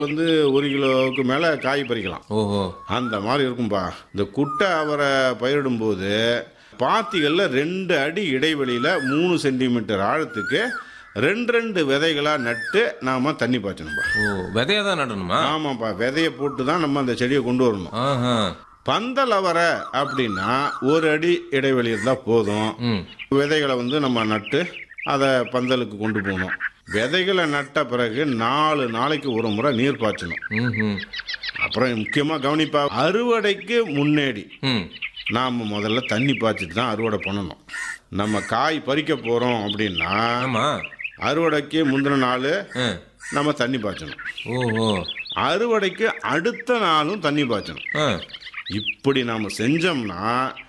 வந்து ஒரு கிலோவுக்கு மேலே காய் பறிக்கலாம் ஓஹோ அந்த மாதிரி இருக்கும்பா இந்த குட்டை அவரை பயிரிடும்போது பாத்திகளில் ரெண்டு அடி இடைவெளியில் மூணு சென்டிமீட்டர் ஆழத்துக்கு ரெண்டு ரெண்டு விதைகளாக நட்டு நாம தண்ணி பாய்ச்சணும்பா ஓ விதையா தான் நடணுமா ஆமாப்பா விதையை போட்டு தான் நம்ம அந்த செடியை கொண்டு வரணும் ஆஹா பந்தல் அவரை அப்படின்னா ஒரு அடி இடைவெளி இருந்தால் போதும் ம் விதைகளை வந்து நம்ம நட்டு அதை பந்தலுக்கு கொண்டு போகணும் விதைகளை நட்ட பிறகு நாலு நாளைக்கு ஒரு முறை நீர் பாய்ச்சணும் ம் ம் அப்புறம் முக்கியமாக கவனிப்பா அறுவடைக்கு முன்னேடி ம் நாம் முதல்ல தண்ணி பாய்ச்சிட்டு தான் அறுவடை பண்ணணும் நம்ம காய் பறிக்க போகிறோம் அப்படின்னா ஆமா அறுவடைக்கு முந்தின நாள் ஆ. நம்ம தண்ணி பாய்ச்சணும் ஓஹோ அறுவடைக்கு அடுத்த நாளும் தண்ணி பாய்ச்சணும் ஆ இப்படி நாம் செஞ்சோம்னா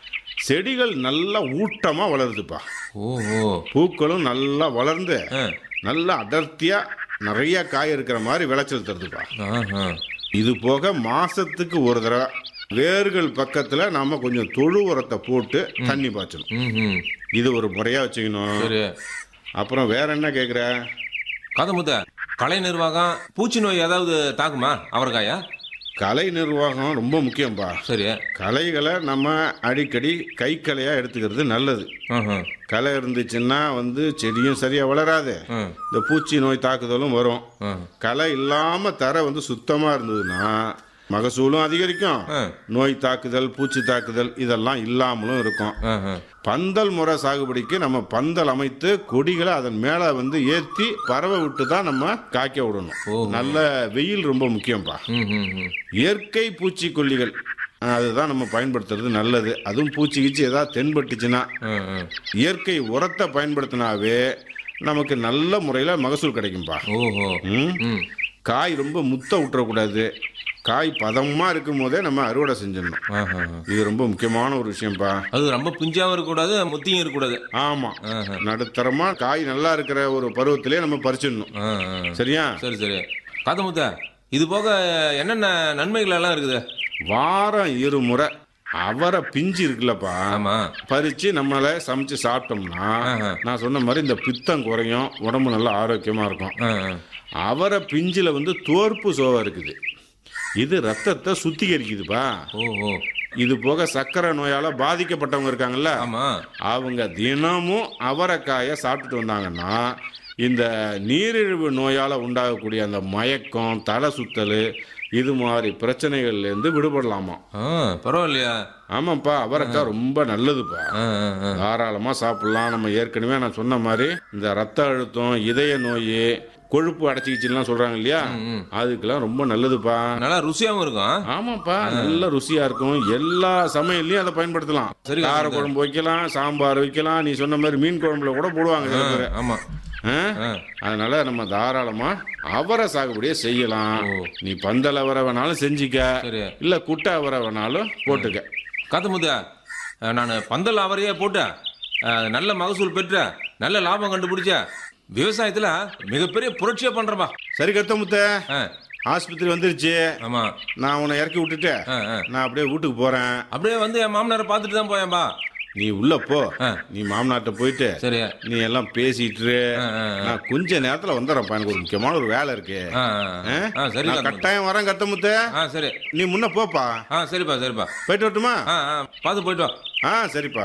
செடிகள் நல்லா ஊட்டமாக வளருதுப்பா ஓஹோ பூக்களும் நல்லா வளர்ந்து ஆ நல்லா அடர்த்தியாக நிறைய காய் இருக்கிற மாதிரி விளைச்சல் தருதுப்பா ஆஹா இது போக மாசத்துக்கு ஒரு தடவை வேர்கள் பக்கத்தில் நாம கொஞ்சம் தொழு உரத்தை போட்டு தண்ணி பாய்ச்சணும் ம் ம் இது ஒரு முறையாக வச்சுக்கணும் சரி அப்புறம் வேற என்ன கேட்குற காதமுத்த கலை நிர்வாகம் பூச்சி நோய் ஏதாவது தாக்குமா அவரைக்காயா கலை நிர்வாகம் ரொம்ப முக்கியம்பா சரி களைகளை நம்ம அடிக்கடி கை களையாக எடுத்துக்கிறது நல்லது ஆஹா களை இருந்துச்சுன்னா வந்து செடியும் சரியாக வளராது ஆ இந்த பூச்சி நோய் தாக்குதலும் வரும் ஆ களை இல்லாமல் தரை வந்து சுத்தமாக இருந்ததுன்னா மகசூலும் அதிகரிக்கும் ஆ. நோய் தாக்குதல் பூச்சி தாக்குதல் இதெல்லாம் இல்லாமலும் இருக்கும் ஆஹா பந்தல் முறை சாகுபடிக்கு நம்ம பந்தல் அமைத்து கொடிகளை அதன் மேலே வந்து ஏற்றி பறவை விட்டு தான் நம்ம காய்க்க விடணும் நல்ல வெயில் ரொம்ப முக்கியம்ப்பா ம் ம் ம் இயற்கை பூச்சிக்கொல்லிகள் அதுதான் நம்ம பயன்படுத்துறது நல்லது அதுவும் பூச்சி கீச்சி ஏதாவது தென்பட்டுச்சுன்னா ஆ ஆ இயற்கை உரத்தை பயன்படுத்தினாவே நமக்கு நல்ல முறையில் மகசூல் கிடைக்கும்பா ஓஹோ ம் ம் காய் ரொம்ப முத்த விட்டுறக்கூடாது காய் பதமாக இருக்கும் போதே நம்ம அறுவடை செஞ்சிடணும் ஆஹா இது ரொம்ப முக்கியமான ஒரு விஷயம்ப்பா அது ரொம்ப பிஞ்சாவும் இருக்கக்கூடாது முத்தியும் இருக்கக்கூடாது ஆமாம் ஆஹா. நடுத்தரமா காய் நல்லா இருக்கிற ஒரு பருவத்திலே நம்ம பறிச்சிடணும் ஆ ஆ சரியா சரி சரி காதமுத்த இது போக என்னென்ன நன்மைகள் எல்லாம் இருக்குது வாரம் இருமுறை அவரை பிஞ்சு இருக்குல்லப்பா ஆமா பறிச்சு நம்மள சமைச்சு சாப்பிட்டோம்னா ஆஹா. நான் சொன்ன மாதிரி இந்த பித்தம் குறையும் உடம்பு நல்லா ஆரோக்கியமா இருக்கும் ஆ ஆ. அவரை பிஞ்சில் வந்து தோற்பு சோவை இருக்குது இது ரத்தத்தை சுத்திகரிக்குதுப்பா ஓஹோ இது போக சர்க்கரை நோயால பாதிக்கப்பட்டவங்க இருக்காங்கல்ல ஆமா அவங்க தினமும் அவரைக்காயை சாப்பிட்டுட்டு வந்தாங்கன்னா இந்த நீரிழிவு நோயால் உண்டாகக்கூடிய அந்த மயக்கம் தலை சுத்தல் இது மாதிரி பிரச்சனைகள்லேருந்து விடுபடலாமா ஆ பரவாயில்லையா ஆமாப்பா அவரைக்காய் ரொம்ப நல்லதுப்பா ஆ ஆ ஆ தாராளமாக சாப்பிடலாம் நம்ம ஏற்கனவே நான் சொன்ன மாதிரி இந்த ரத்த அழுத்தம் இதய நோய் கொழுப்பு அடைச்சிக்கிச்சுலாம் சொல்கிறாங்க இல்லையா அதுக்கெல்லாம் ரொம்ப நல்லதுப்பா நல்லா ருசியாவும் இருக்கும் ஆமாப்பா நல்ல ருசியா இருக்கும் எல்லா சமையல்லையும் அதை பயன்படுத்தலாம் சரி, கார குழம்பு வைக்கலாம் சாம்பார் வைக்கலாம் நீ சொன்ன மாதிரி மீன் குழம்புல கூட போடுவாங்க சில பேர் ஆமா ஆ? ஆ. அதனால நம்ம தாராளமா அவரை சாகுபடியே செய்யலாம் நீ பந்தல் அவரை வேணாலும் செஞ்சுக்க சரி இல்ல குட்டை அவரை வேணாலும் போட்டுக்க காத்தமுத்த நான் பந்தல் அவரையே போட்டேன் அஹ், நல்ல மகசூல் பெற்ற நல்ல லாபம் கண்டுபிடிச்ச விவசாயத்துல மிகப்பெரிய புரட்சியை பண்றப்பா சரி கத்த முத்த ஆ, ஆஸ்பத்திரி வந்துருச்சு ஆமா நான் உன்னை இறக்கி விட்டுட்டு ஆ, ஆ. நான் அப்படியே வீட்டுக்கு போறேன் அப்படியே வந்து என் மாமனாரை பார்த்துட்டு தான் போயேன்பா நீ உள்ள போ ஆ. நீ மாமனார்ட்ட போயிட்டு சரி நீ எல்லாம் பேசிட்டு ஆ, ஆ, நான் கொஞ்ச நேரத்துல வந்துடுறேன்ப்பா எனக்கு ஒரு முக்கியமான ஒரு வேலை இருக்கு ஆ, ஆ, ஆ? ஆ சரி நான் காத்தமுத்து. கட்டாயம் வரேன் கத்தமுத்த ஆ சரி நீ முன்ன போப்பா ஆ சரிப்பா சரிப்பா போயிட்டு வரட்டுமா ஆ ஆ பார்த்து போயிட்டு வா ஆ சரிப்பா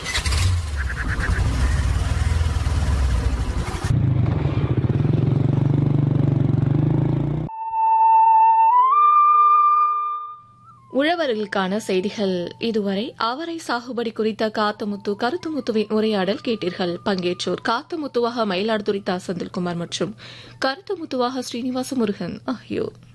உழவர்களுக்கான செய்திகள் இதுவரை அவரை சாகுபடி குறித்த காத்தமுத்து கருத்துமுத்துவின் உரையாடல் கேட்டீர்கள் பங்கேற்றோர் காத்தமுத்துவாக மயிலாடுதுறை தா செந்தில்குமார் மற்றும் கருத்துமுத்துவாக ஸ்ரீனிவாச முருகன் ஆகியோர்